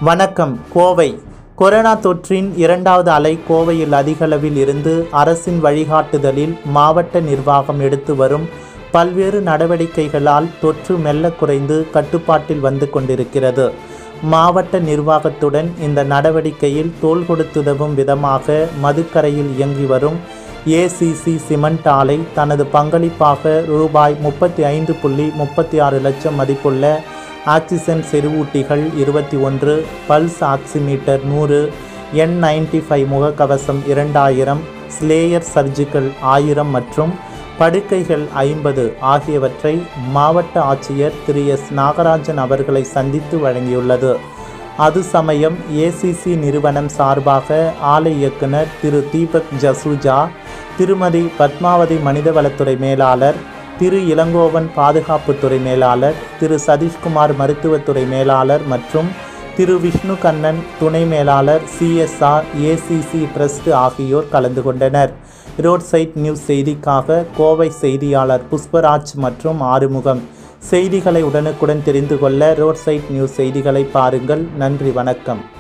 வணக்கம் கோவை கொரோனா தொற்றின் இரண்டாவது அலை கோவையில் அதிகளவில் இருந்து அரசின் வழிகாட்டுதலில் மாவட்ட நிர்வாகம் எடுத்து வரும் பல்வேறு நடவடிக்கைகளால் தொற்று மெல்ல குறைந்து கட்டுப்பாட்டில் வந்து கொண்டிருக்கிறது மாவட்ட நிர்வாகத்துடன் இந்த நடவடிக்கையில் தோள் கொடுத்துதவும் விதமாக மதுக்கரையில் இயங்கி வரும் ஏசிசி சிமெண்ட் ஆலை தனது பங்களிப்பாக ரூபாய் முப்பத்தி ஐந்து புள்ளி முப்பத்தி ஆறு லட்சம் மதிப்புள்ள ஆக்சிஜன் செறிவூட்டிகள் இருபத்தி ஒன்று பல்ஸ் ஆக்சிமீட்டர் நூறு என் நைன்டி ஃபைவ் முகக்கவசம் இரண்டாயிரம் ஸ்லேயர் சர்ஜிக்கல் ஆயிரம் மற்றும் படுக்கைகள் ஐம்பது ஆகியவற்றை மாவட்ட ஆட்சியர் திரு எஸ் நாகராஜன் அவர்களை சந்தித்து வழங்கியுள்ளது அது சமயம் ஏசிசி நிறுவனம் சார்பாக ஆலை இயக்குனர் திரு தீபக் ஜசூஜா திருமதி பத்மாவதி மனிதவளத்துறை மேலாளர் திரு இளங்கோவன் பாதுகாப்புத்துறை மேலாளர் திரு சதீஷ்குமார் மருத்துவத்துறை மேலாளர் மற்றும் திரு விஷ்ணு கண்ணன் துணை மேலாளர் சிஎஸ்ஆர் ஏசிசி ட்ரஸ்ட் ஆகியோர் கலந்து கொண்டனர் ரோட் சைட் நியூஸ் செய்திக்காக கோவை செய்தியாளர் புஷ்பராஜ் மற்றும் ஆறுமுகம் செய்திகளை உடனுக்குடன் தெரிந்து கொள்ள ரோட் சைட் நியூஸ் செய்திகளை பாருங்கள் நன்றி வணக்கம்